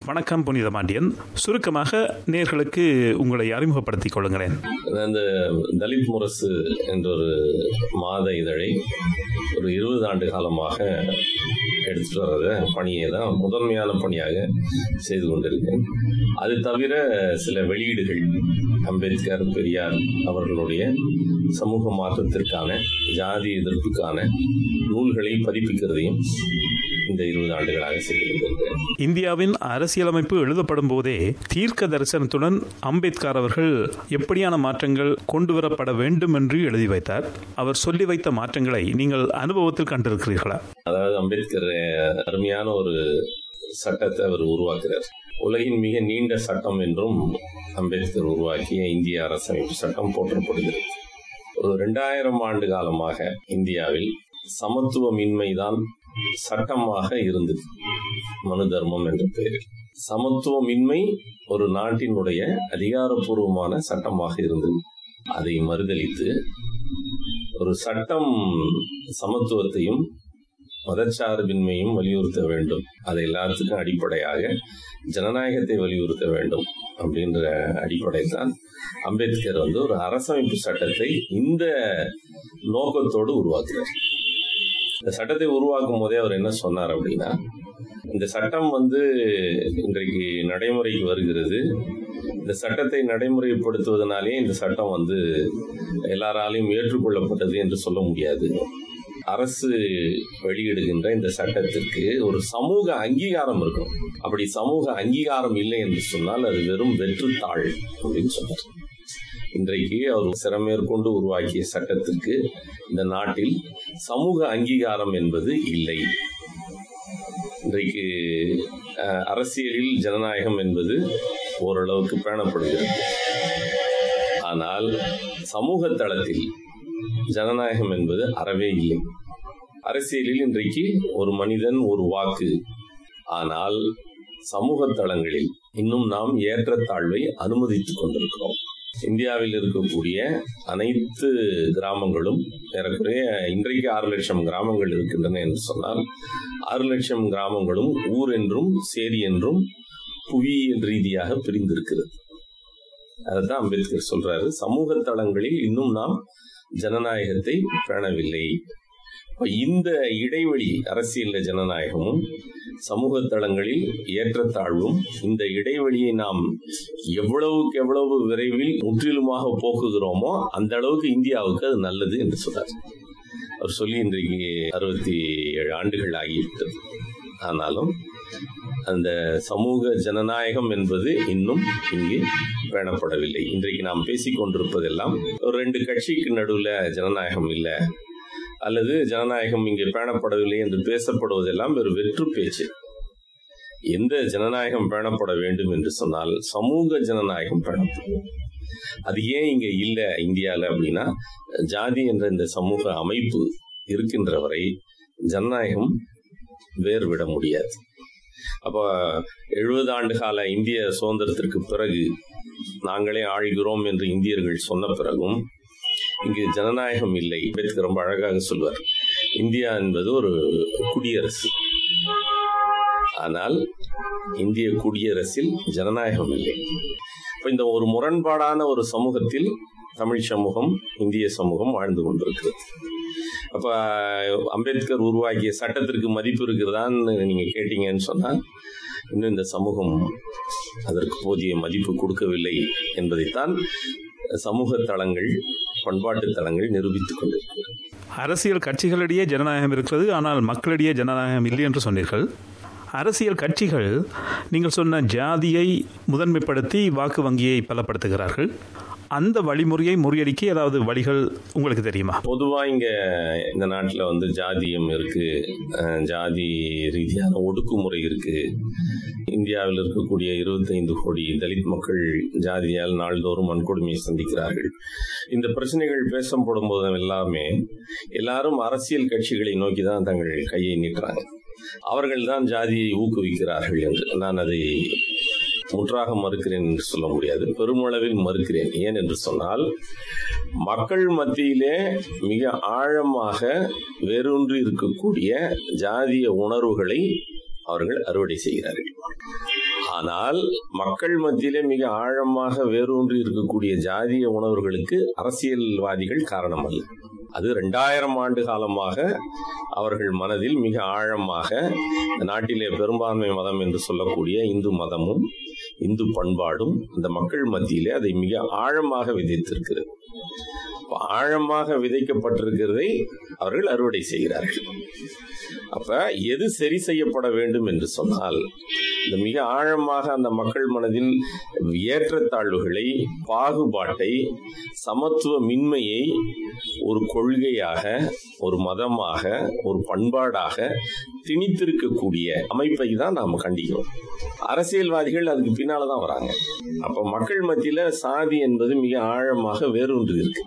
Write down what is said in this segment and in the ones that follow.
வணக்கம் புனித பாண்டியன் சுருக்கமாக நேர்களுக்கு உங்களை அறிமுகப்படுத்திக் கொள்ளுங்களேன் அந்த தலித் முரசு என்ற ஒரு மாத இதழை ஒரு இருபது ஆண்டு காலமாக எடுத்துட்டு வர்றத பணியை தான் முதன்மையான பணியாக செய்து கொண்டிருக்கேன் அது தவிர சில வெளியீடுகள் அம்பேத்கர் பெரியார் அவர்களுடைய சமூக மாற்றத்திற்கான ஜாதி எதிர்ப்புக்கான நூல்களை பதிப்பிக்கிறதையும் இந்த இருபது ஆண்டுகளாக செய்து கொண்டிருக்கிறேன் இந்தியாவின் அரசியலமைப்பு எழுதப்படும் போதே தீர்க்க தரிசனத்துடன் அம்பேத்கர் அவர்கள் எப்படியான மாற்றங்கள் கொண்டு வரப்பட வேண்டும் என்று எழுதி வைத்தார் அவர் சொல்லி வைத்த மாற்றங்களை நீங்கள் அனுபவத்தில் கண்டிருக்கிறீர்களா அதாவது அம்பேத்கர் அருமையான ஒரு சட்டத்தை அவர் உருவாக்குறார் உலகின் மிக நீண்ட சட்டம் என்றும் அம்பேத்கர் உருவாக்கிய இந்திய அரசமைப்பு சட்டம் போற்றப்படுகிறது ஒரு ரெண்டாயிரம் ஆண்டு காலமாக இந்தியாவில் சமத்துவமின்மைதான் சட்டமாக இருந்தது மனு தர்மம் என்ற பெயரில் சமத்துவமின்மை ஒரு நாட்டினுடைய அதிகாரப்பூர்வமான சட்டமாக இருந்தது அதை மறுதளித்து ஒரு சட்டம் சமத்துவத்தையும் மதச்சார்பின்மையும் வலியுறுத்த வேண்டும் அது எல்லாத்துக்கும் அடிப்படையாக ஜனநாயகத்தை வலியுறுத்த வேண்டும் அப்படின்ற அடிப்படை தான் அம்பேத்கர் வந்து ஒரு அரசமைப்பு சட்டத்தை இந்த நோக்கத்தோடு உருவாக்குறார் இந்த சட்டத்தை உருவாக்கும் போதே அவர் என்ன சொன்னார் அப்படின்னா இந்த சட்டம் வந்து இன்றைக்கு நடைமுறைக்கு வருகிறது இந்த சட்டத்தை நடைமுறைப்படுத்துவதனாலே இந்த சட்டம் வந்து எல்லாராலையும் ஏற்றுக்கொள்ளப்பட்டது என்று சொல்ல முடியாது அரசு வெளியிடுகின்ற இந்த சட்டத்திற்கு ஒரு சமூக அங்கீகாரம் இருக்கும் அப்படி சமூக அங்கீகாரம் இல்லை என்று சொன்னால் அது வெறும் வெற்றுத்தாள் அப்படின்னு சொன்னார் இன்றைக்கு அவர் சிறமேற்கொண்டு உருவாக்கிய சட்டத்திற்கு இந்த நாட்டில் சமூக அங்கீகாரம் என்பது இல்லை இன்றைக்கு அரசியலில் ஜனநாயகம் என்பது ஓரளவுக்கு பேணப்படுகிறது ஆனால் சமூக தளத்தில் ஜனநாயகம் என்பது அறவே இல்லை அரசியலில் இன்றைக்கு ஒரு மனிதன் ஒரு வாக்கு ஆனால் சமூக தளங்களில் இன்னும் நாம் ஏற்றத்தாழ்வை அனுமதித்துக் கொண்டிருக்கிறோம் இந்தியாவில் இருக்கக்கூடிய அனைத்து கிராமங்களும் ஏறக்குறைய இன்றைக்கு ஆறு லட்சம் கிராமங்கள் இருக்கின்றன என்று சொன்னால் ஆறு லட்சம் கிராமங்களும் ஊர் என்றும் சேரி என்றும் புவியியல் ரீதியாக பிரிந்திருக்கிறது அதைத்தான் அம்பேத்கர் சொல்றாரு சமூக தளங்களில் இன்னும் நாம் ஜனநாயகத்தை பேணவில்லை இந்த இடைவெளி அரசியல் ஜனநாயகமும் சமூக தளங்களில் ஏற்றத்தாழ்வும் இந்த இடைவெளியை நாம் எவ்வளவுக்கு எவ்வளவு விரைவில் முற்றிலுமாக போக்குகிறோமோ அந்த அளவுக்கு இந்தியாவுக்கு அது நல்லது என்று சொன்னார் அவர் சொல்லி இன்றைக்கு அறுபத்தி ஏழு ஆண்டுகள் ஆகிவிட்டது ஆனாலும் அந்த சமூக ஜனநாயகம் என்பது இன்னும் இங்கு பேணப்படவில்லை இன்றைக்கு நாம் பேசிக் கொண்டிருப்பதெல்லாம் ஒரு ரெண்டு கட்சிக்கு நடுவில் ஜனநாயகம் இல்லை அல்லது ஜனநாயகம் இங்கே பேணப்படவில்லை என்று பேசப்படுவதெல்லாம் ஒரு வெற்று பேச்சு எந்த ஜனநாயகம் பேணப்பட வேண்டும் என்று சொன்னால் சமூக ஜனநாயகம் பேணப்படும் அது ஏன் இங்க இல்ல இந்தியால அப்படின்னா ஜாதி என்ற இந்த சமூக அமைப்பு இருக்கின்ற வரை ஜனநாயகம் வேறுவிட முடியாது அப்ப எழுபது ஆண்டு கால இந்திய சுதந்திரத்திற்கு பிறகு நாங்களே ஆழ்கிறோம் என்று இந்தியர்கள் சொன்ன பிறகும் இங்கு ஜனநாயகம் இல்லை அம்பேத்கர் ரொம்ப அழகாக சொல்வார் இந்தியா என்பது ஒரு குடியரசு ஆனால் இந்திய குடியரசில் ஜனநாயகம் இல்லை இப்ப இந்த ஒரு முரண்பாடான ஒரு சமூகத்தில் தமிழ் சமூகம் இந்திய சமூகம் வாழ்ந்து கொண்டிருக்கிறது அப்ப அம்பேத்கர் உருவாக்கிய சட்டத்திற்கு மதிப்பு இருக்கிறதான்னு நீங்க கேட்டீங்கன்னு சொன்னா இன்னும் இந்த சமூகம் அதற்கு போதிய மதிப்பு கொடுக்கவில்லை என்பதைத்தான் சமூக தளங்கள் பண்பாட்டு தளங்கள் நிரூபித்துக் கொண்டிருக்கிறது அரசியல் கட்சிகளிடையே ஜனநாயகம் இருக்கிறது ஆனால் மக்களிடையே ஜனநாயகம் இல்லை என்று சொன்னீர்கள் அரசியல் கட்சிகள் நீங்கள் சொன்ன ஜாதியை முதன்மைப்படுத்தி வாக்கு வங்கியை பலப்படுத்துகிறார்கள் அந்த வழிமுறையை முறியடிக்க ஏதாவது வழிகள் உங்களுக்கு தெரியுமா பொதுவாக இங்கே இந்த நாட்டில் வந்து ஜாதியம் இருக்கு ஜாதி ரீதியான ஒடுக்குமுறை இருக்கு இந்தியாவில் இருக்கக்கூடிய இருபத்தைந்து கோடி தலித் மக்கள் ஜாதியால் நாள்தோறும் வன்கொடுமையை சந்திக்கிறார்கள் இந்த பிரச்சனைகள் பேசப்படும் போது எல்லாமே எல்லாரும் அரசியல் கட்சிகளை நோக்கி தான் தங்கள் கையை நீட்டுறாங்க அவர்கள் தான் ஜாதியை ஊக்குவிக்கிறார்கள் என்று நான் அதை முற்றாக மறுக்கிறேன் என்று சொல்ல முடியாது பெருமளவில் மறுக்கிறேன் ஏன் என்று சொன்னால் மக்கள் மத்தியிலே மிக ஆழமாக வேரூன்றி இருக்கக்கூடிய ஜாதிய உணர்வுகளை அவர்கள் அறுவடை செய்கிறார்கள் ஆனால் மக்கள் மத்தியிலே மிக ஆழமாக வேரூன்றி இருக்கக்கூடிய ஜாதிய உணர்வுகளுக்கு அரசியல்வாதிகள் காரணம் அல்ல அது ரெண்டாயிரம் ஆண்டு காலமாக அவர்கள் மனதில் மிக ஆழமாக இந்த நாட்டிலே பெரும்பான்மை மதம் என்று சொல்லக்கூடிய இந்து மதமும் இந்து பண்பாடும் இந்த மக்கள் மத்தியிலே அதை மிக ஆழமாக விதைத்திருக்கிறது ஆழமாக விதைக்கப்பட்டிருக்கிறதை அவர்கள் அறுவடை செய்கிறார்கள் அப்ப எது சரி செய்யப்பட வேண்டும் என்று சொன்னால் இந்த மிக ஆழமாக அந்த மக்கள் மனதில் ஏற்றத்தாழ்வுகளை பாகுபாட்டை சமத்துவ மின்மையை ஒரு கொள்கையாக ஒரு மதமாக ஒரு பண்பாடாக திணித்திருக்கக்கூடிய அமைப்பை தான் நாம் கண்டிக்கிறோம் அரசியல்வாதிகள் அதுக்கு பின்னால தான் வராங்க அப்ப மக்கள் மத்தியில சாதி என்பது மிக ஆழமாக வேரூன்றி இருக்கு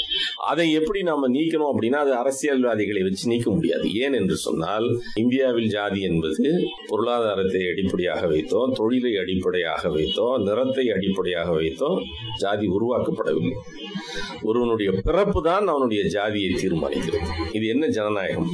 அதை எப்படி நாம நீக்கணும் அப்படின்னா அது அரசியல்வாதிகளை வச்சு நீக்க முடியாது ஏன் என்று சொன்னால் இந்தியாவில் ஜாதி என்பது பொருளாதாரத்தை அடிப்படையாக வைத்தோ தொழிலை அடிப்படையாக வைத்தோ நிறத்தை அடிப்படையாக வைத்தோ ஜாதி உருவாக்கப்படவில்லை ஒருவனுடைய பிறப்பு தான் அவனுடைய ஜாதியை தீர்மானிக்கிறது இது என்ன ஜனநாயகம்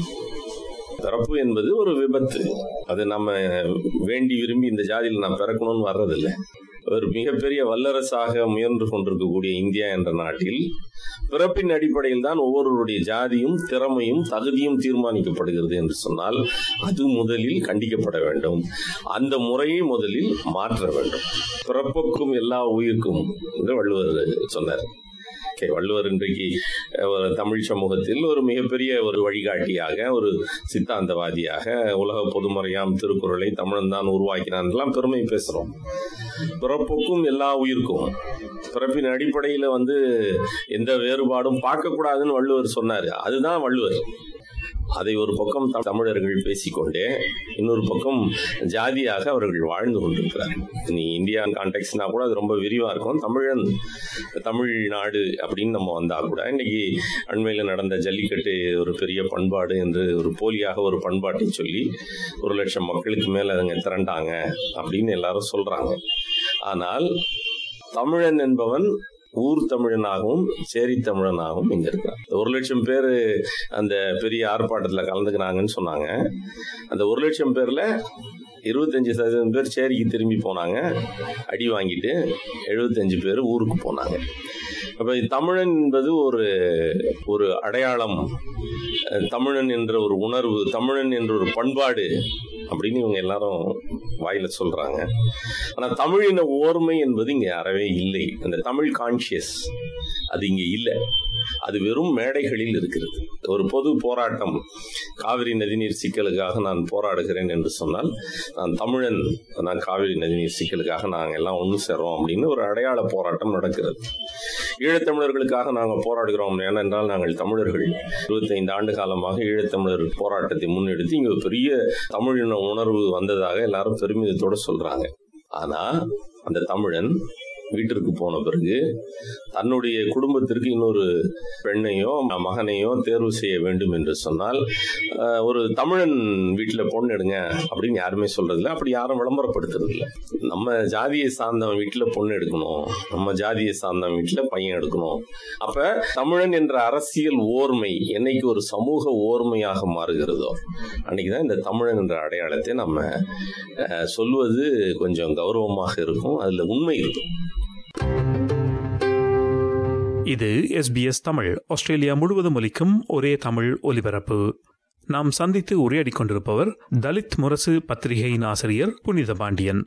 பிறப்பு என்பது ஒரு விபத்து அது நம்ம வேண்டி விரும்பி இந்த ஜாதியில் நான் பிறக்கணும்னு வர்றதில்லை ஒரு மிகப்பெரிய வல்லரசாக முயன்று கொண்டிருக்கக்கூடிய இந்தியா என்ற நாட்டில் பிறப்பின் அடிப்படையில் தான் ஒவ்வொருவருடைய ஜாதியும் திறமையும் தகுதியும் தீர்மானிக்கப்படுகிறது என்று சொன்னால் அது முதலில் கண்டிக்கப்பட வேண்டும் அந்த முறையை முதலில் மாற்ற வேண்டும் பிறப்புக்கும் எல்லா உயிருக்கும் என்று வள்ளுவர் சொன்னார் கே வள்ளுவர் இன்றைக்கு ஒரு தமிழ் சமூகத்தில் ஒரு மிகப்பெரிய ஒரு வழிகாட்டியாக ஒரு சித்தாந்தவாதியாக உலக பொதுமறையாம் திருக்குறளை தமிழன் தான் உருவாக்கினான் எல்லாம் பெருமை பேசுறோம் பிறப்புக்கும் எல்லா உயிருக்கும் பிறப்பின் அடிப்படையில வந்து எந்த வேறுபாடும் பார்க்கக்கூடாதுன்னு வள்ளுவர் சொன்னாரு அதுதான் வள்ளுவர் அதை ஒரு பக்கம் தமிழர்கள் பேசிக்கொண்டே இன்னொரு பக்கம் ஜாதியாக அவர்கள் வாழ்ந்து கொண்டிருக்கிறார்கள் நீ இந்தியா கான்டெக்ட்னா கூட அது ரொம்ப விரிவா இருக்கும் தமிழன் தமிழ்நாடு அப்படின்னு நம்ம வந்தா கூட இன்னைக்கு அண்மையில் நடந்த ஜல்லிக்கட்டு ஒரு பெரிய பண்பாடு என்று ஒரு போலியாக ஒரு பண்பாட்டை சொல்லி ஒரு லட்சம் மக்களுக்கு மேல அதுங்க திரண்டாங்க அப்படின்னு எல்லாரும் சொல்றாங்க ஆனால் தமிழன் என்பவன் ஊர் தமிழனாகவும் சேரி தமிழனாகவும் இங்க இருக்கான் ஒரு லட்சம் பேர் அந்த பெரிய ஆர்ப்பாட்டத்தில் கலந்துக்கிறாங்கன்னு சொன்னாங்க அந்த ஒரு லட்சம் பேர்ல இருபத்தஞ்சு சதவீதம் பேர் சேரிக்கு திரும்பி போனாங்க அடி வாங்கிட்டு எழுபத்தஞ்சு பேர் ஊருக்கு போனாங்க அப்ப தமிழன் என்பது ஒரு ஒரு அடையாளம் தமிழன் என்ற ஒரு உணர்வு தமிழன் என்ற ஒரு பண்பாடு அப்படின்னு இவங்க எல்லாரும் வாயில சொல்றாங்க ஆனா தமிழின ஓர்மை என்பது இங்க அறவே இல்லை அந்த தமிழ் கான்சியஸ் அது இங்க இல்லை அது வெறும் மேடைகளில் இருக்கிறது ஒரு பொது போராட்டம் காவிரி நதிநீர் சிக்கலுக்காக நான் போராடுகிறேன் என்று சொன்னால் நான் தமிழன் நான் காவிரி நதிநீர் சிக்கலுக்காக நாங்கள் எல்லாம் ஒன்று சேர்றோம் அப்படின்னு ஒரு அடையாள போராட்டம் நடக்கிறது ஈழத்தமிழர்களுக்காக நாங்கள் போராடுகிறோம் ஏனென்றால் நாங்கள் தமிழர்கள் இருபத்தைந்து ஆண்டு காலமாக ஈழத்தமிழர் போராட்டத்தை முன்னெடுத்து இங்க பெரிய தமிழின உணர்வு வந்ததாக எல்லாரும் பெருமிதத்தோட சொல்றாங்க ஆனா அந்த தமிழன் வீட்டிற்கு போன பிறகு தன்னுடைய குடும்பத்திற்கு இன்னொரு பெண்ணையோ மகனையோ தேர்வு செய்ய வேண்டும் என்று சொன்னால் ஒரு தமிழன் வீட்டில் பொண்ணு எடுங்க அப்படின்னு யாருமே சொல்றதில்ல அப்படி யாரும் விளம்பரப்படுத்துறது இல்லை நம்ம ஜாதியை சார்ந்தவன் வீட்டில் பொண்ணு எடுக்கணும் நம்ம ஜாதியை சார்ந்தவன் வீட்டில் பையன் எடுக்கணும் அப்ப தமிழன் என்ற அரசியல் ஓர்மை என்னைக்கு ஒரு சமூக ஓர்மையாக மாறுகிறதோ அன்னைக்குதான் இந்த தமிழன் என்ற அடையாளத்தை நம்ம சொல்வது கொஞ்சம் கௌரவமாக இருக்கும் அதுல உண்மை இருக்கும் இது எஸ்பிஎஸ் தமிழ் ஆஸ்திரேலியா முழுவதும் ஒலிக்கும் ஒரே தமிழ் ஒலிபரப்பு நாம் சந்தித்து உரையாடிக் கொண்டிருப்பவர் தலித் முரசு பத்திரிகையின் ஆசிரியர் புனித பாண்டியன்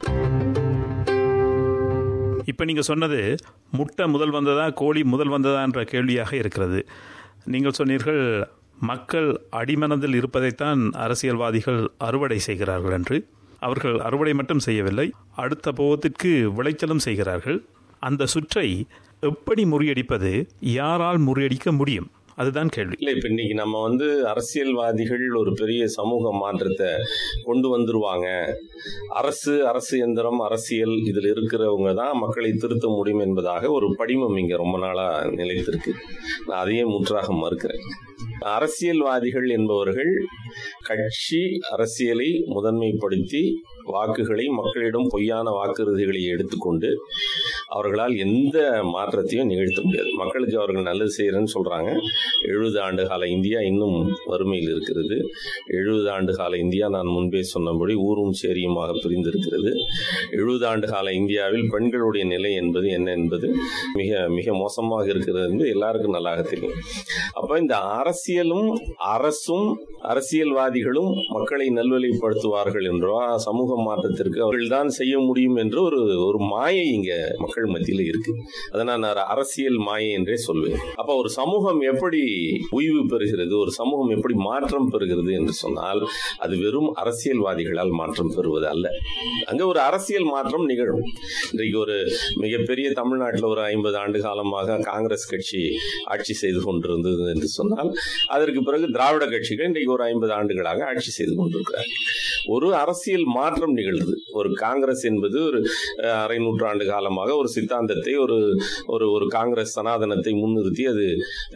இப்போ நீங்கள் சொன்னது முட்டை முதல் வந்ததா கோழி முதல் வந்ததா என்ற கேள்வியாக இருக்கிறது நீங்கள் சொன்னீர்கள் மக்கள் அடிமனதில் இருப்பதைத்தான் அரசியல்வாதிகள் அறுவடை செய்கிறார்கள் என்று அவர்கள் அறுவடை மட்டும் செய்யவில்லை அடுத்த போகத்திற்கு விளைச்சலும் செய்கிறார்கள் அந்த சுற்றை எப்படி முறியடிப்பது யாரால் முறியடிக்க முடியும் அதுதான் கேள்வி இல்லை இப்போ இன்னைக்கு நம்ம வந்து அரசியல்வாதிகள் ஒரு பெரிய சமூக மாற்றத்தை கொண்டு வந்துருவாங்க அரசு அரசு எந்திரம் அரசியல் இதில் இருக்கிறவங்க தான் மக்களை திருத்த முடியும் என்பதாக ஒரு படிமம் இங்கே ரொம்ப நாளாக நிலைத்திருக்கு நான் அதையே முற்றாக மறுக்கிறேன் அரசியல்வாதிகள் என்பவர்கள் கட்சி அரசியலை முதன்மைப்படுத்தி வாக்குகளை மக்களிடம் பொய்யான வாக்குறுதிகளை எடுத்துக்கொண்டு அவர்களால் எந்த மாற்றத்தையும் நிகழ்த்த முடியாது மக்களுக்கு அவர்கள் நல்லது செய்யறேன்னு சொல்றாங்க எழுபது ஆண்டு கால இந்தியா இன்னும் வறுமையில் இருக்கிறது எழுபது ஆண்டு கால இந்தியா நான் முன்பே சொன்னபடி ஊரும் சேரியுமாக பிரிந்திருக்கிறது எழுபது ஆண்டு கால இந்தியாவில் பெண்களுடைய நிலை என்பது என்ன என்பது மிக மிக மோசமாக இருக்கிறது என்பது எல்லாருக்கும் நல்லாக தெரியும் அப்ப இந்த அரசியலும் அரசும் அரசியல்வாதிகளும் மக்களை நல்வழிப்படுத்துவார்கள் என்றோ சமூக மாற்றத்திற்கு அவர்கள்தான் செய்ய முடியும் என்று ஒரு ஒரு மாயை இங்க மக்கள் மத்தியில் இருக்கு அதை நான் அரசியல் மாயை என்றே சொல்வேன் அப்ப ஒரு சமூகம் எப்படி ஓய்வு பெறுகிறது ஒரு சமூகம் எப்படி மாற்றம் பெறுகிறது என்று சொன்னால் அது வெறும் அரசியல்வாதிகளால் மாற்றம் பெறுவது அல்ல அங்க ஒரு அரசியல் மாற்றம் நிகழும் இன்றைக்கு ஒரு மிகப்பெரிய தமிழ்நாட்டில் ஒரு ஐம்பது ஆண்டு காலமாக காங்கிரஸ் கட்சி ஆட்சி செய்து கொண்டிருந்தது என்று சொன்னால் அதற்கு பிறகு திராவிட கட்சிகள் இன்றைக்கு ஒரு ஐம்பது ஆண்டுகளாக ஆட்சி செய்து கொண்டிருக்கிறார் ஒரு அரசியல் மாற்றம் நிகழ்ந்தது ஒரு காங்கிரஸ் என்பது ஒரு அஹ், அரை நூற்றாண்டு காலமாக ஒரு சித்தாந்தத்தை ஒரு ஒரு ஒரு காங்கிரஸ் சனாதனத்தை முன்னிறுத்தி அது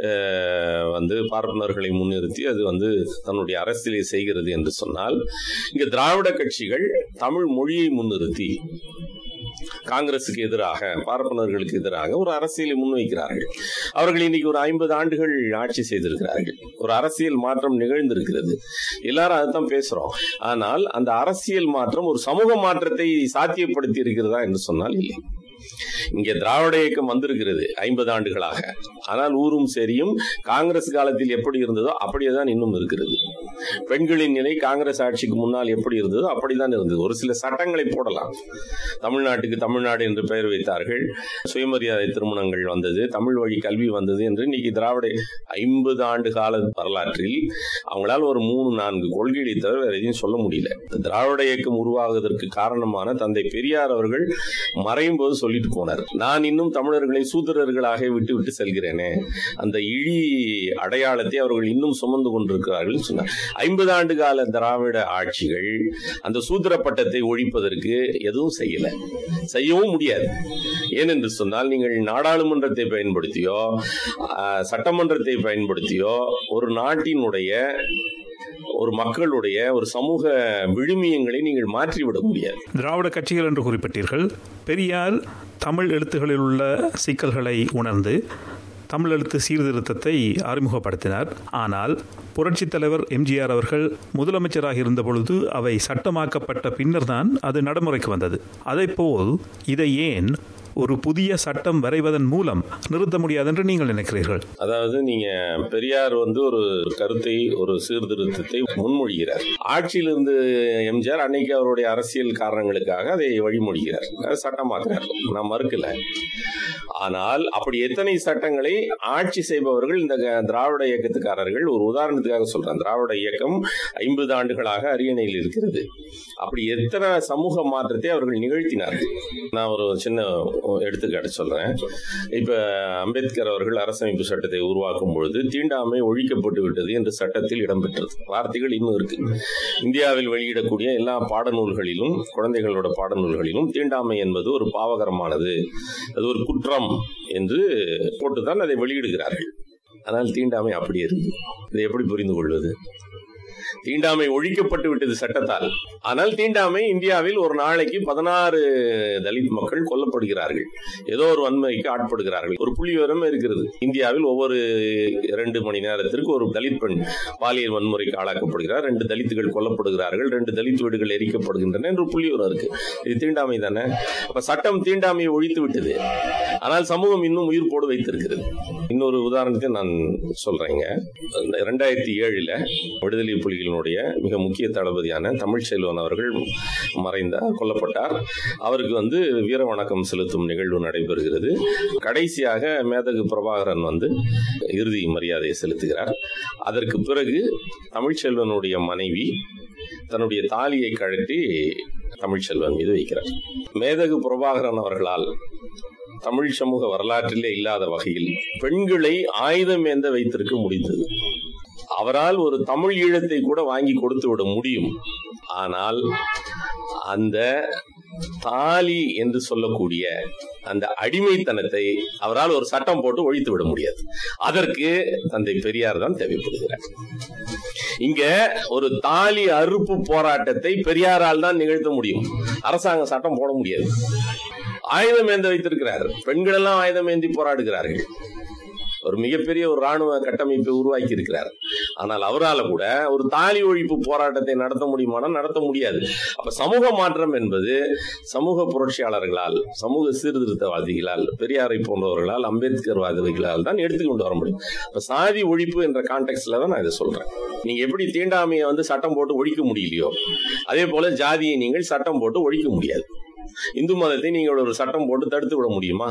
அஹ், வந்து பார்ப்பனர்களை முன்னிறுத்தி அது வந்து தன்னுடைய அரசியலை செய்கிறது என்று சொன்னால் இங்க திராவிட கட்சிகள் தமிழ் மொழியை முன்னிறுத்தி காங்கிரசுக்கு எதிராக பார்ப்பனர்களுக்கு எதிராக ஒரு அரசியலை முன்வைக்கிறார்கள் அவர்கள் இன்னைக்கு ஒரு ஐம்பது ஆண்டுகள் ஆட்சி செய்திருக்கிறார்கள் ஒரு அரசியல் மாற்றம் நிகழ்ந்திருக்கிறது எல்லாரும் அதைத்தான் பேசுறோம் ஆனால் அந்த அரசியல் மாற்றம் ஒரு சமூக மாற்றத்தை சாத்தியப்படுத்தி இருக்கிறதா என்று சொன்னால் இல்லை இங்கே திராவிட இயக்கம் வந்திருக்கிறது ஐம்பது ஆண்டுகளாக ஆனால் ஊரும் சரியும் காங்கிரஸ் காலத்தில் எப்படி இருந்ததோ அப்படியே தான் இன்னும் இருக்கிறது பெண்களின் நிலை காங்கிரஸ் ஆட்சிக்கு முன்னால் எப்படி இருந்ததோ அப்படிதான் இருந்தது ஒரு சில சட்டங்களை போடலாம் தமிழ்நாட்டுக்கு தமிழ்நாடு என்று பெயர் வைத்தார்கள் சுயமரியாதை திருமணங்கள் வந்தது தமிழ் வழி கல்வி வந்தது என்று இன்னைக்கு திராவிட ஐம்பது ஆண்டு கால வரலாற்றில் அவங்களால ஒரு மூணு நான்கு கொள்கைகளை தவிர வேற எதையும் சொல்ல முடியல இந்த திராவிட இயக்கம் உருவாகுவதற்கு காரணமான தந்தை பெரியார் அவர்கள் மறையும் போது சொல்லிட்டு போனார் நான் இன்னும் தமிழர்களை சூத்திரர்களாக விட்டு விட்டு செல்கிறேனே அந்த இழி அடையாளத்தை அவர்கள் இன்னும் சுமந்து கொண்டிருக்கிறார்கள் சொன்னார் ஐம்பது ஆண்டு கால திராவிட ஆட்சிகள் அந்த சூத்திர பட்டத்தை ஒழிப்பதற்கு எதுவும் செய்யல செய்யவும் முடியாது ஏனென்று சொன்னால் நீங்கள் நாடாளுமன்றத்தை பயன்படுத்தியோ ஆஹ், சட்டமன்றத்தை பயன்படுத்தியோ ஒரு நாட்டினுடைய ஒரு மக்களுடைய ஒரு சமூக விழுமியங்களை நீங்கள் மாற்றிவிட முடியாது திராவிட கட்சிகள் என்று குறிப்பிட்டீர்கள் பெரியார் தமிழ் எழுத்துகளில் உள்ள சிக்கல்களை உணர்ந்து தமிழ் எழுத்து சீர்திருத்தத்தை அறிமுகப்படுத்தினார் ஆனால் புரட்சித் தலைவர் எம்ஜிஆர் அவர்கள் முதலமைச்சராக இருந்த பொழுது அவை சட்டமாக்கப்பட்ட பின்னர்தான் அது நடைமுறைக்கு வந்தது அதைப்போல் இதை ஏன் ஒரு புதிய சட்டம் வரைவதன் மூலம் நிறுத்த முடியாது என்று நீங்கள் நினைக்கிறீர்கள் அதாவது நீங்க பெரியார் வந்து ஒரு கருத்தை ஒரு சீர்திருத்தத்தை முன்மொழிகிறார் ஆட்சியில் இருந்து எம்ஜிஆர் அன்னைக்கு அவருடைய அரசியல் காரணங்களுக்காக அதை வழிமொழிகிறார் அதை சட்டமாக்குறார் நான் மறுக்கல ஆனால் அப்படி எத்தனை சட்டங்களை ஆட்சி செய்பவர்கள் இந்த க- திராவிட இயக்கத்துக்காரர்கள் ஒரு உதாரணத்துக்காக சொல்றேன் திராவிட இயக்கம் ஐம்பது ஆண்டுகளாக அரியணையில் இருக்கிறது அப்படி எத்தனை சமூக மாற்றத்தை அவர்கள் நிகழ்த்தினார்கள் நான் ஒரு சின்ன எடுத்துக்காட்டு சொல்றேன் இப்ப அம்பேத்கர் அவர்கள் அரசமைப்பு சட்டத்தை உருவாக்கும் பொழுது தீண்டாமை ஒழிக்கப்பட்டு விட்டது என்று சட்டத்தில் இடம்பெற்றது வார்த்தைகள் இன்னும் இருக்கு இந்தியாவில் வெளியிடக்கூடிய எல்லா பாடநூல்களிலும் குழந்தைகளோட பாடநூல்களிலும் தீண்டாமை என்பது ஒரு பாவகரமானது அது ஒரு குற்றம் என்று போட்டுதான் அதை வெளியிடுகிறார்கள் ஆனால் தீண்டாமை அப்படி இருக்கு இதை எப்படி புரிந்து கொள்வது தீண்டாமை ஒழிக்கப்பட்டு விட்டது சட்டத்தால் ஆனால் தீண்டாமை இந்தியாவில் ஒரு நாளைக்கு பதினாறு தலித் மக்கள் கொல்லப்படுகிறார்கள் ஏதோ ஒரு வன்முறைக்கு ஆட்படுகிறார்கள் ஒரு புள்ளி விவரம் இருக்கிறது இந்தியாவில் ஒவ்வொரு இரண்டு மணி நேரத்திற்கு ஒரு தலித் பெண் பாலியல் வன்முறைக்கு ஆளாக்கப்படுகிறார் ரெண்டு தலித்துகள் கொல்லப்படுகிறார்கள் ரெண்டு தலித் வீடுகள் எரிக்கப்படுகின்றன என்று ஒரு புள்ளி விவரம் இருக்கு இது தீண்டாமை தானே அப்ப சட்டம் தீண்டாமையை ஒழித்து விட்டது ஆனால் சமூகம் இன்னும் உயிர் போடு வைத்திருக்கிறது இன்னொரு உதாரணத்தை நான் சொல்றேங்க ரெண்டாயிரத்தி ஏழுல விடுதலை புலிகளினுடைய மிக முக்கிய தளபதியான தமிழ்ச்செல்வன் அவர்கள் மறைந்தார் கொல்லப்பட்டார் அவருக்கு வந்து வீர வணக்கம் செலுத்தும் நிகழ்வு நடைபெறுகிறது கடைசியாக மேதகு பிரபாகரன் வந்து இறுதி மரியாதையை செலுத்துகிறார் அதற்கு பிறகு தமிழ்ச்செல்வனுடைய மனைவி தன்னுடைய தாலியை கழட்டி தமிழ்ச்செல்வன் மீது வைக்கிறார் மேதகு பிரபாகரன் அவர்களால் தமிழ் சமூக வரலாற்றிலே இல்லாத வகையில் பெண்களை ஆயுதம் ஏந்த வைத்திருக்க முடிந்தது அவரால் ஒரு தமிழ் ஈழத்தை கூட வாங்கி கொடுத்து விட முடியும் ஆனால் அந்த தாலி என்று சொல்லக்கூடிய அந்த அடிமைத்தனத்தை அவரால் ஒரு சட்டம் போட்டு ஒழித்து விட முடியாது அதற்கு தந்தை பெரியார் தான் தேவைப்படுகிறார் இங்க ஒரு தாலி அறுப்பு போராட்டத்தை பெரியாரால் தான் நிகழ்த்த முடியும் அரசாங்கம் சட்டம் போட முடியாது ஆயுதம் ஏந்த வைத்திருக்கிறார் பெண்கள் எல்லாம் ஆயுதம் ஏந்தி போராடுகிறார்கள் ஒரு மிகப்பெரிய ஒரு ராணுவ கட்டமைப்பை உருவாக்கி இருக்கிறார் ஆனால் அவரால் கூட ஒரு தாலி ஒழிப்பு போராட்டத்தை நடத்த முடியுமானா நடத்த முடியாது அப்ப சமூக மாற்றம் என்பது சமூக புரட்சியாளர்களால் சமூக சீர்திருத்தவாதிகளால் பெரியாரை போன்றவர்களால் அம்பேத்கர் வாதிகளால் தான் எடுத்துக்கொண்டு வர முடியும் இப்ப சாதி ஒழிப்பு என்ற கான்டெக்ட்ல தான் நான் இதை சொல்றேன் நீங்க எப்படி தீண்டாமையை வந்து சட்டம் போட்டு ஒழிக்க முடியலையோ அதே போல ஜாதியை நீங்கள் சட்டம் போட்டு ஒழிக்க முடியாது இந்து மதத்தை நீங்கள் ஒரு சட்டம் போட்டு தடுத்து விட முடியுமா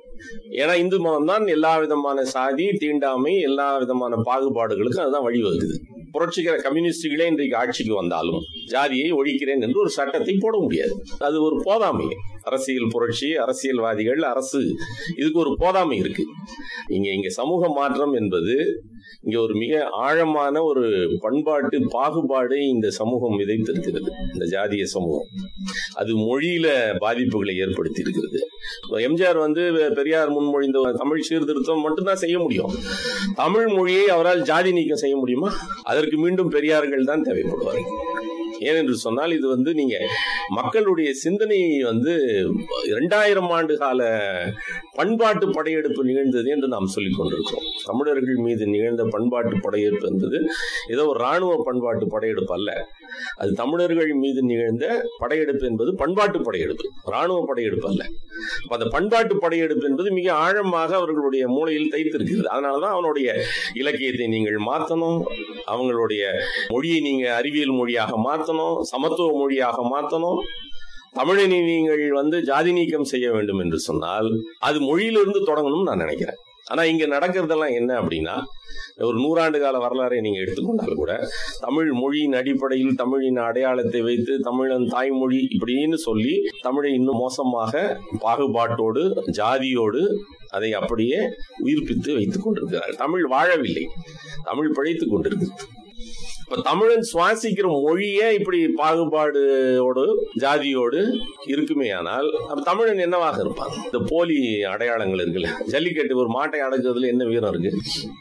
ஏன்னா இந்து மதம் தான் எல்லா விதமான சாதி தீண்டாமை எல்லா விதமான பாகுபாடுகளுக்கும் அதுதான் வழிவகுக்குது புரட்சிகர கம்யூனிஸ்டுகளே இன்றைக்கு ஆட்சிக்கு வந்தாலும் ஜாதியை ஒழிக்கிறேன் என்று ஒரு சட்டத்தை போட முடியாது அது ஒரு போதாமை அரசியல் புரட்சி அரசியல்வாதிகள் அரசு இதுக்கு ஒரு போதாமை இருக்கு இங்க இங்க சமூக மாற்றம் என்பது இங்க ஒரு மிக ஆழமான ஒரு பண்பாட்டு பாகுபாடு இந்த சமூகம் விதைத்திருக்கிறது இந்த ஜாதிய சமூகம் அது மொழியில பாதிப்புகளை ஏற்படுத்தி இருக்கிறது எம்ஜிஆர் வந்து பெரியார் முன்மொழிந்த தமிழ் சீர்திருத்தம் மட்டும்தான் செய்ய முடியும் தமிழ் மொழியை அவரால் ஜாதி நீக்கம் செய்ய முடியுமா அதற்கு மீண்டும் பெரியார்கள் தான் தேவைப்படுவார்கள் ஏனென்று சொன்னால் இது வந்து நீங்க மக்களுடைய சிந்தனையை வந்து இரண்டாயிரம் ஆண்டு கால பண்பாட்டு படையெடுப்பு நிகழ்ந்தது என்று நாம் சொல்லிக் கொண்டிருக்கிறோம் தமிழர்கள் மீது நிகழ்ந்த பண்பாட்டு படையெடுப்பு என்பது ஏதோ ஒரு ராணுவ பண்பாட்டு படையெடுப்பு அல்ல அது தமிழர்கள் மீது நிகழ்ந்த படையெடுப்பு என்பது பண்பாட்டு படையெடுப்பு ராணுவ படையெடுப்பு அல்ல அந்த பண்பாட்டு படையெடுப்பு என்பது மிக ஆழமாக அவர்களுடைய மூளையில் தைத்திருக்கிறது அதனாலதான் அவனுடைய இலக்கியத்தை நீங்கள் மாற்றணும் அவங்களுடைய மொழியை நீங்க அறிவியல் மொழியாக மாற்றணும் சமத்துவ மொழியாக மாற்றணும் தமிழனை நீங்கள் வந்து ஜாதி நீக்கம் செய்ய வேண்டும் என்று சொன்னால் அது மொழியிலிருந்து தொடங்கணும்னு நான் நினைக்கிறேன் ஆனா இங்க நடக்கிறதெல்லாம் என்ன அப்படின்னா ஒரு நூறாண்டு கால வரலாறை நீங்க எடுத்துக்கொண்டால் கூட தமிழ் மொழியின் அடிப்படையில் தமிழின் அடையாளத்தை வைத்து தமிழன் தாய்மொழி இப்படின்னு சொல்லி தமிழை இன்னும் மோசமாக பாகுபாட்டோடு ஜாதியோடு அதை அப்படியே உயிர்ப்பித்து வைத்துக் கொண்டிருக்கிறார் தமிழ் வாழவில்லை தமிழ் பிழைத்துக் கொண்டிருக்கிறது இப்ப தமிழன் சுவாசிக்கிற மொழியே இப்படி பாகுபாடோடு ஜாதியோடு இருக்குமே ஆனால் அப்ப தமிழன் என்னவாக இருப்பான் இந்த போலி அடையாளங்கள் இருக்குல்ல ஜல்லிக்கட்டு ஒரு மாட்டை அடக்குறதுல என்ன வீரம் இருக்கு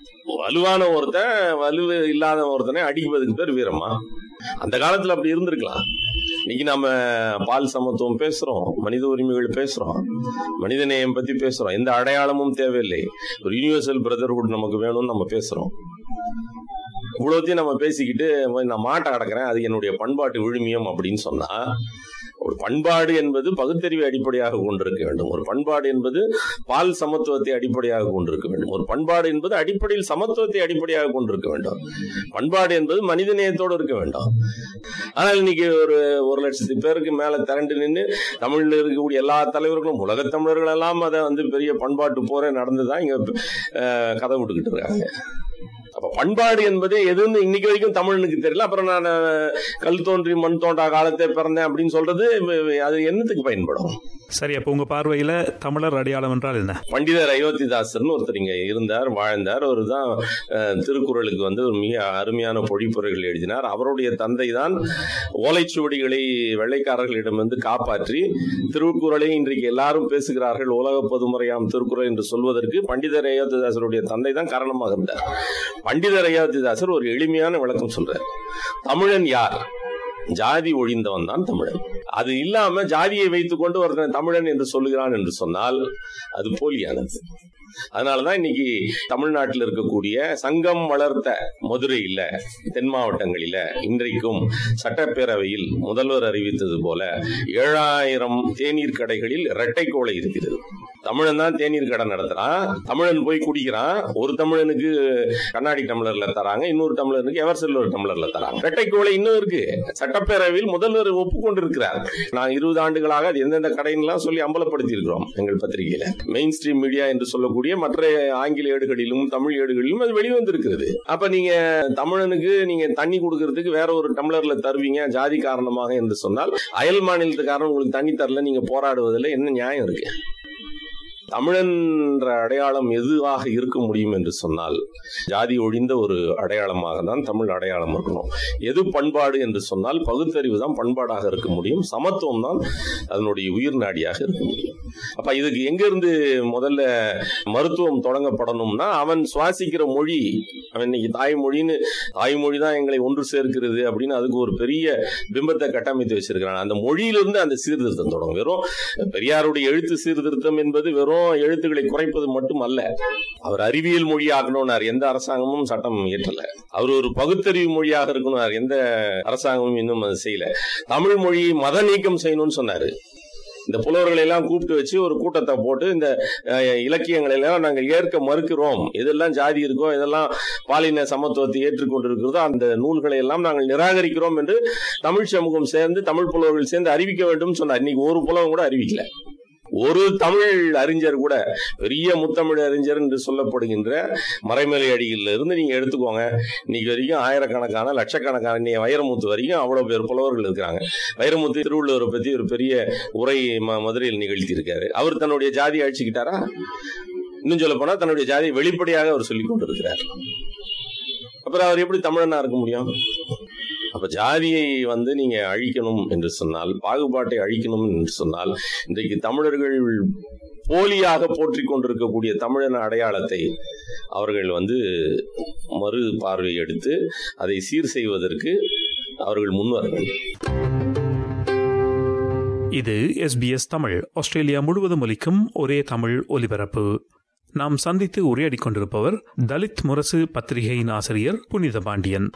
வலுவான ஒருத்தன் வலு இல்லாத ஒருத்தனை அடிப்பதுக்கு பேர் வீரமா அந்த காலத்துல அப்படி இருந்திருக்கலாம் இன்னைக்கு நம்ம பால் சமத்துவம் பேசுறோம் மனித உரிமைகள் பேசுறோம் மனித நேயம் பத்தி பேசுறோம் எந்த அடையாளமும் தேவையில்லை ஒரு யூனிவர்சல் பிரதர்ஹுட் நமக்கு வேணும்னு நம்ம பேசுறோம் இவ்வளோத்தையும் நம்ம பேசிக்கிட்டு நான் மாட்டை அடக்கிறேன் அது என்னுடைய பண்பாட்டு விழுமியம் அப்படின்னு சொன்னா ஒரு பண்பாடு என்பது பகுத்தறிவை அடிப்படையாக கொண்டிருக்க வேண்டும் ஒரு பண்பாடு என்பது பால் சமத்துவத்தை அடிப்படையாக கொண்டிருக்க வேண்டும் ஒரு பண்பாடு என்பது அடிப்படையில் சமத்துவத்தை அடிப்படையாக கொண்டிருக்க வேண்டும் பண்பாடு என்பது மனித நேயத்தோடு இருக்க வேண்டும் ஆனால் இன்னைக்கு ஒரு ஒரு லட்சத்து பேருக்கு மேல திரண்டு நின்று தமிழ்ல இருக்கக்கூடிய எல்லா தலைவர்களும் உலக தமிழர்கள் எல்லாம் அதை வந்து பெரிய பண்பாட்டு போரே நடந்துதான் இங்க கதை விட்டுக்கிட்டு இருக்காங்க அப்ப பண்பாடு என்பது எதுன்னு இன்னைக்கு வரைக்கும் தமிழனுக்கு தெரியல அப்புறம் நான் கல் தோன்றி மண் தோன்றா காலத்தை பிறந்தேன் அப்படின்னு சொல்றது அது என்னத்துக்கு பயன்படும் சரி அப்போ உங்க பார்வையில தமிழர் அடையாளம் என்றால் என்ன பண்டிதர் அயோத்திதாசர்னு ஒருத்தர் இங்க இருந்தார் வாழ்ந்தார் அவர் தான் திருக்குறளுக்கு வந்து ஒரு மிக அருமையான பொழிப்புரைகள் எழுதினார் அவருடைய தந்தை தான் ஓலைச்சுவடிகளை வெள்ளைக்காரர்களிடமிருந்து காப்பாற்றி திருக்குறளை இன்றைக்கு எல்லாரும் பேசுகிறார்கள் உலக பொதுமுறையாம் திருக்குறள் என்று சொல்வதற்கு பண்டிதர் அயோத்திதாசருடைய தந்தை தான் காரணமாக இருந்தார் பண்டிதர் அயோத்திதாசர் ஒரு எளிமையான விளக்கம் சொல்றார் தமிழன் யார் ஜாதி ஒழிந்தவன் தான் தமிழன் அது இல்லாம ஜாதியை வைத்துக் கொண்டு ஒருத்தன் தமிழன் என்று சொல்லுகிறான் என்று சொன்னால் அது போலியானது அதனாலதான் இன்னைக்கு தமிழ்நாட்டில் இருக்கக்கூடிய சங்கம் வளர்த்த மதுரையில தென் மாவட்டங்களில இன்றைக்கும் சட்டப்பேரவையில் முதல்வர் அறிவித்தது போல ஏழாயிரம் தேநீர் கடைகளில் இரட்டை கோளை இருக்கிறது தமிழன் தான் தேநீர் கடை நடத்துறான் தமிழன் போய் குடிக்கிறான் ஒரு தமிழனுக்கு கண்ணாடி டம்ளர்ல தராங்க இன்னொரு தமிழனுக்கு எவர் சில்வர் டம்ளர்ல தராங்க இரட்டை கோளை இன்னும் இருக்கு சட்டப்பேரவையில் முதல்வர் ஒப்புக்கொண்டிருக்கிறார் நான் இருபது ஆண்டுகளாக அது எந்தெந்த கடைன்லாம் சொல்லி அம்பலப்படுத்தி இருக்கிறோம் எங்கள் பத்திரிகையில மெயின் ஸ்ட்ரீம் மீடியா என்று சொல்லக்கூடிய மற்ற ஆங்கில ஏடுகளிலும் தமிழ் ஏடுகளிலும் அது வெளிவந்திருக்கிறது அப்ப நீங்க தமிழனுக்கு நீங்க தண்ணி கொடுக்கறதுக்கு வேற ஒரு டம்ளர்ல தருவீங்க ஜாதி காரணமாக என்று சொன்னால் அயல் மாநிலத்துக்காரன் உங்களுக்கு தண்ணி தரல நீங்க போராடுவதில் என்ன நியாயம் இருக்கு தமிழன் என்ற அடையாளம் எதுவாக இருக்க முடியும் என்று சொன்னால் ஜாதி ஒழிந்த ஒரு அடையாளமாக தான் தமிழ் அடையாளம் இருக்கணும் எது பண்பாடு என்று சொன்னால் பகுத்தறிவு தான் பண்பாடாக இருக்க முடியும் சமத்துவம் தான் அதனுடைய உயிர் நாடியாக இருக்க முடியும் அப்ப இதுக்கு எங்க இருந்து முதல்ல மருத்துவம் தொடங்கப்படணும்னா அவன் சுவாசிக்கிற மொழி அவன் இன்னைக்கு தாய்மொழின்னு தாய்மொழி தான் எங்களை ஒன்று சேர்க்கிறது அப்படின்னு அதுக்கு ஒரு பெரிய பிம்பத்தை கட்டமைத்து வச்சிருக்கிறான் அந்த மொழியிலிருந்து அந்த சீர்திருத்தம் தொடங்கும் வெறும் பெரியாருடைய எழுத்து சீர்திருத்தம் என்பது வெறும் எழுத்துக்களை குறைப்பது மட்டும் அல்ல அவர் அறிவியல் மொழியாகணும்னார் எந்த அரசாங்கமும் சட்டம் இயற்றல அவர் ஒரு பகுத்தறிவு மொழியாக இருக்கணும் எந்த அரசாங்கமும் இன்னும் அது செய்யல தமிழ் மொழி மத நீக்கம் செய்யணும்னு சொன்னாரு இந்த புலவர்களை எல்லாம் கூப்பிட்டு வச்சு ஒரு கூட்டத்தை போட்டு இந்த அஹ், இலக்கியங்களை எல்லாம் நாங்கள் ஏற்க மறுக்கிறோம் எதெல்லாம் ஜாதி இருக்கோ இதெல்லாம் பாலின சமத்துவத்தை ஏற்றுக்கொண்டிருக்கிறதோ அந்த நூல்களை எல்லாம் நாங்கள் நிராகரிக்கிறோம் என்று தமிழ் சமூகம் சேர்ந்து தமிழ் புலவர்கள் சேர்ந்து அறிவிக்க வேண்டும் சொன்னார் இன்னைக்கு ஒரு புலவன் கூட அறிவிக்கல ஒரு தமிழ் அறிஞர் கூட பெரிய முத்தமிழ் அறிஞர் என்று சொல்லப்படுகின்ற மறைமலை அடியில் இருந்து நீங்க எடுத்துக்கோங்க இன்னைக்கு வரைக்கும் ஆயிரக்கணக்கான லட்சக்கணக்கான இன்னைக்கு வைரமுத்து வரைக்கும் அவ்வளவு பேர் புலவர்கள் இருக்கிறாங்க வைரமுத்து திருவள்ளுவரை பத்தி ஒரு பெரிய உரை ம- மதுரையில் நிகழ்த்தி இருக்காரு அவர் தன்னுடைய ஜாதியை அழிச்சுக்கிட்டாரா இன்னும் சொல்ல போனா தன்னுடைய ஜாதியை வெளிப்படையாக அவர் சொல்லிக் கொண்டிருக்கிறார் அப்புறம் அவர் எப்படி தமிழனா இருக்க முடியும் அப்ப ஜாதியை வந்து நீங்க அழிக்கணும் என்று சொன்னால் பாகுபாட்டை அழிக்கணும் என்று சொன்னால் இன்றைக்கு தமிழர்கள் போலியாக போற்றிக் கொண்டிருக்கக்கூடிய தமிழன அடையாளத்தை அவர்கள் வந்து மறு பார்வை எடுத்து அதை சீர் செய்வதற்கு அவர்கள் முன்வர வேண்டும் இது எஸ்பிஎஸ் தமிழ் ஆஸ்திரேலியா முழுவதும் ஒலிக்கும் ஒரே தமிழ் ஒலிபரப்பு நாம் சந்தித்து உரையாடிக் கொண்டிருப்பவர் தலித் முரசு பத்திரிகையின் ஆசிரியர் புனித பாண்டியன்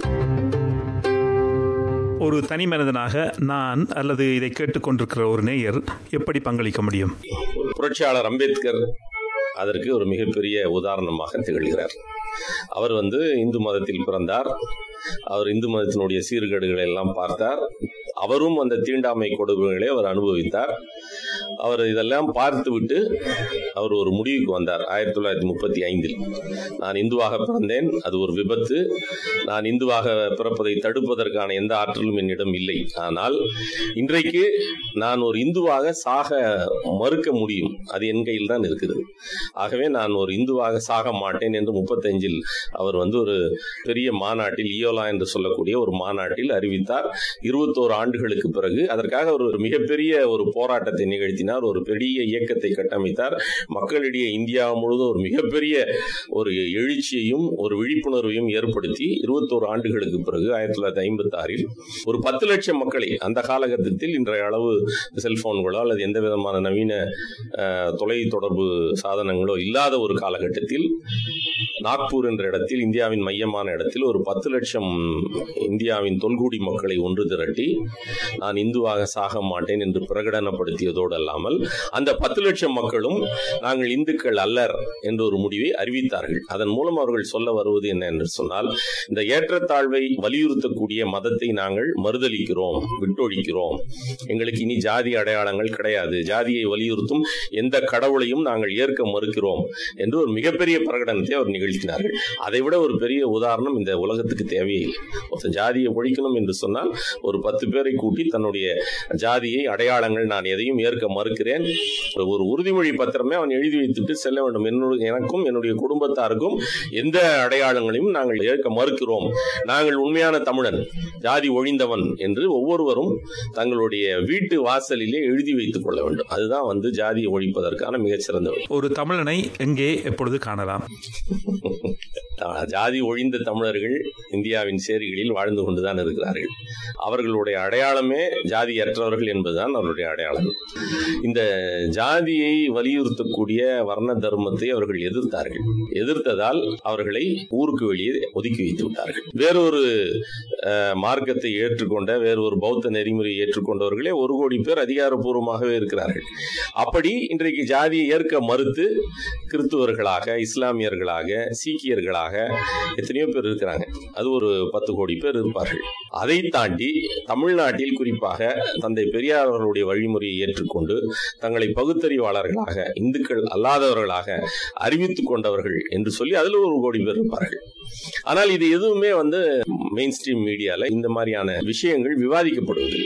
ஒரு தனி மனிதனாக நான் அல்லது இதை கேட்டுக்கொண்டிருக்கிற ஒரு நேயர் எப்படி பங்களிக்க முடியும் புரட்சியாளர் அம்பேத்கர் அதற்கு ஒரு மிகப்பெரிய உதாரணமாக திகழ்கிறார் அவர் வந்து இந்து மதத்தில் பிறந்தார் அவர் இந்து மதத்தினுடைய சீர்கேடுகளை எல்லாம் பார்த்தார் அவரும் அந்த தீண்டாமை கொடுமைகளை அவர் அனுபவித்தார் அவர் இதெல்லாம் பார்த்துவிட்டு அவர் ஒரு முடிவுக்கு வந்தார் ஆயிரத்தி தொள்ளாயிரத்தி முப்பத்தி ஐந்தில் நான் இந்துவாக பிறந்தேன் அது ஒரு விபத்து நான் இந்துவாக பிறப்பதை தடுப்பதற்கான எந்த ஆற்றலும் என்னிடம் இல்லை ஆனால் இன்றைக்கு நான் ஒரு இந்துவாக சாக மறுக்க முடியும் அது என் கையில் தான் இருக்குது ஆகவே நான் ஒரு இந்துவாக சாக மாட்டேன் என்று முப்பத்தஞ்சில் அவர் வந்து ஒரு பெரிய மாநாட்டில் இயோலா என்று சொல்லக்கூடிய ஒரு மாநாட்டில் அறிவித்தார் இருபத்தோரு ஆண்டுகளுக்கு பிறகு அதற்காக அவர் ஒரு மிகப்பெரிய ஒரு போராட்டத்தை நிகழ்த்தினார் ஒரு பெரிய இயக்கத்தை கட்டமைத்தார் மக்களிடையே இந்தியா முழுவதும் ஒரு மிகப்பெரிய ஒரு எழுச்சியையும் ஒரு விழிப்புணர்வையும் ஏற்படுத்தி இருபத்தோரு ஆண்டுகளுக்கு பிறகு ஆயிரத்தி தொள்ளாயிரத்தி ஐம்பத்தி ஆறில் ஒரு பத்து லட்சம் மக்களை அந்த காலகட்டத்தில் இன்றைய அளவு செல்போன்களோ அல்லது எந்த விதமான நவீன அஹ், தொலை தொடர்பு சாதனங்களோ இல்லாத ஒரு காலகட்டத்தில் நாக்பூர் என்ற இடத்தில் இந்தியாவின் மையமான இடத்தில் ஒரு பத்து லட்சம் இந்தியாவின் தொல்குடி மக்களை ஒன்று திரட்டி நான் இந்துவாக சாக மாட்டேன் என்று பிரகடனப்படுத்தியதோடு அல்லாமல் அந்த பத்து லட்சம் மக்களும் நாங்கள் இந்துக்கள் அல்லர் என்ற ஒரு முடிவை அறிவித்தார்கள் அதன் மூலம் அவர்கள் சொல்ல வருவது என்ன என்று சொன்னால் இந்த ஏற்றத்தாழ்வை வலியுறுத்தக்கூடிய மதத்தை நாங்கள் மறுதளிக்கிறோம் விட்டொழிக்கிறோம் எங்களுக்கு இனி ஜாதி அடையாளங்கள் கிடையாது ஜாதியை வலியுறுத்தும் எந்த கடவுளையும் நாங்கள் ஏற்க மறுக்கிறோம் என்று ஒரு மிகப்பெரிய பிரகடனத்தை அவர் நிகழ்த்தினார்கள் அதை விட ஒரு பெரிய உதாரணம் இந்த உலகத்துக்கு தேவையே இல்லை ஒருத்தன் ஜாதியை ஒழிக்கணும் என்று சொன்னால் ஒரு பத்து பேரை கூட்டி தன்னுடைய ஜாதியை அடையாளங்கள் நான் எதையும் ஏற்க மறுக்கிறேன் ஒரு உறுதிமொழி பத்திரமே அவன் எழுதி வைத்துட்டு செல்ல வேண்டும் என்னுடைய எனக்கும் என்னுடைய குடும்பத்தாருக்கும் எந்த அடையாளங்களையும் நாங்கள் ஏற்க மறுக்கிறோம் நாங்கள் உண்மையான தமிழன் ஜாதி ஒழிந்தவன் என்று ஒவ்வொருவரும் தங்களுடைய வீட்டு வாசலிலே எழுதி வைத்துக் கொள்ள வேண்டும் அதுதான் வந்து ஜாதியை ஒழிப்பதற்கான மிகச்சிறந்த வழி ஒரு தமிழனை எங்கே எப்பொழுது காணலாம் ஜாதி ஒழிந்த தமிழர்கள் இந்தியாவின் சேரிகளில் வாழ்ந்து கொண்டுதான் இருக்கிறார்கள் அவர்களுடைய அடையாளமே ஜாதியற்றவர்கள் என்பதுதான் அவருடைய அடையாளம் இந்த ஜாதியை வலியுறுத்தக்கூடிய வர்ண தர்மத்தை அவர்கள் எதிர்த்தார்கள் எதிர்த்ததால் அவர்களை ஊருக்கு வெளியே ஒதுக்கி வைத்து விட்டார்கள் வேறொரு அஹ், மார்க்கத்தை ஏற்றுக்கொண்ட வேறொரு பௌத்த நெறிமுறையை ஏற்றுக்கொண்டவர்களே ஒரு கோடி பேர் அதிகாரப்பூர்வமாகவே இருக்கிறார்கள் அப்படி இன்றைக்கு ஜாதியை ஏற்க மறுத்து கிறிஸ்துவர்களாக இஸ்லாமியர்களாக சீக்கியர்களாக எத்தனையோ பேர் இருக்கிறாங்க அது ஒரு பத்து கோடி பேர் இருப்பார்கள் அதை தாண்டி தமிழ்நாட்டில் குறிப்பாக தந்தை பெரியார் அவர்களுடைய வழிமுறையை ஏற்றுக்கொண்டு தங்களை பகுத்தறிவாளர்களாக இந்துக்கள் அல்லாதவர்களாக அறிவித்துக் கொண்டவர்கள் என்று சொல்லி அதில் ஒரு கோடி பேர் இருப்பார்கள் ஆனால் இது எதுவுமே வந்து மெயின் ஸ்ட்ரீம் மீடியால இந்த மாதிரியான விஷயங்கள் விவாதிக்கப்படுவதில்லை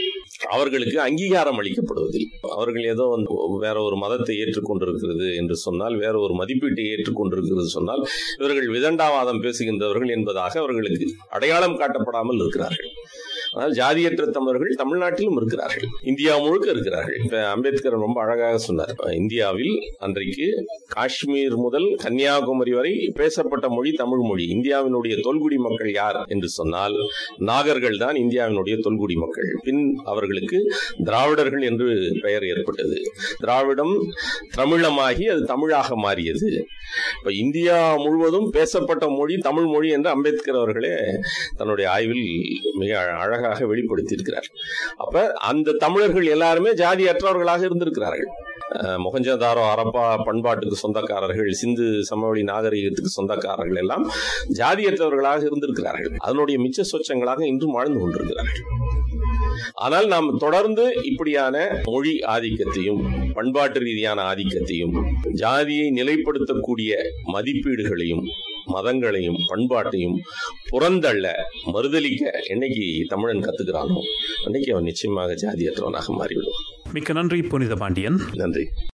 அவர்களுக்கு அங்கீகாரம் அளிக்கப்படுவதில் அவர்கள் ஏதோ வந்து வேற ஒரு மதத்தை ஏற்றுக்கொண்டிருக்கிறது என்று சொன்னால் வேற ஒரு மதிப்பீட்டை ஏற்றுக்கொண்டிருக்கிறது சொன்னால் இவர்கள் விதண்டாவாதம் பேசுகின்றவர்கள் என்பதாக அவர்களுக்கு அடையாளம் காட்டப்படாமல் இருக்கிறார்கள் ஆனால் ஜாதியற்ற தமிழர்கள் தமிழ்நாட்டிலும் இருக்கிறார்கள் இந்தியா முழுக்க இருக்கிறார்கள் இப்ப அம்பேத்கர் ரொம்ப அழகாக சொன்னார் இந்தியாவில் அன்றைக்கு காஷ்மீர் முதல் கன்னியாகுமரி வரை பேசப்பட்ட மொழி தமிழ் மொழி இந்தியாவினுடைய தொல்குடி மக்கள் யார் என்று சொன்னால் நாகர்கள் தான் இந்தியாவினுடைய தொல்குடி மக்கள் பின் அவர்களுக்கு திராவிடர்கள் என்று பெயர் ஏற்பட்டது திராவிடம் தமிழமாகி அது தமிழாக மாறியது இப்ப இந்தியா முழுவதும் பேசப்பட்ட மொழி தமிழ் மொழி என்று அம்பேத்கர் அவர்களே தன்னுடைய ஆய்வில் மிக அழகாக வெளிப்படுத்தியிருக்கிறார் அப்ப அந்த தமிழர்கள் எல்லாருமே ஜாதியற்றவர்களாக இருந்திருக்கிறார்கள் மொகஞ்சதாரோ அரப்பா பண்பாட்டுக்கு சொந்தக்காரர்கள் சிந்து சமவெளி நாகரிகத்துக்கு சொந்தக்காரர்கள் எல்லாம் ஜாதியற்றவர்களாக இருந்திருக்கிறார்கள் அதனுடைய மிச்ச சொச்சங்களாக இன்றும் வாழ்ந்து கொண்டிருக்கிறார்கள் ஆனால் நாம் தொடர்ந்து இப்படியான மொழி ஆதிக்கத்தையும் பண்பாட்டு ரீதியான ஆதிக்கத்தையும் ஜாதியை நிலைப்படுத்தக்கூடிய மதிப்பீடுகளையும் மதங்களையும் பண்பாட்டையும் புறந்தள்ள மறுதளிக்க என்னைக்கு தமிழன் கத்துக்கிறானோ அன்னைக்கு அவன் நிச்சயமாக ஜாதியற்றவனாக மாறிவிடுவான் மிக்க நன்றி புனித பாண்டியன் நன்றி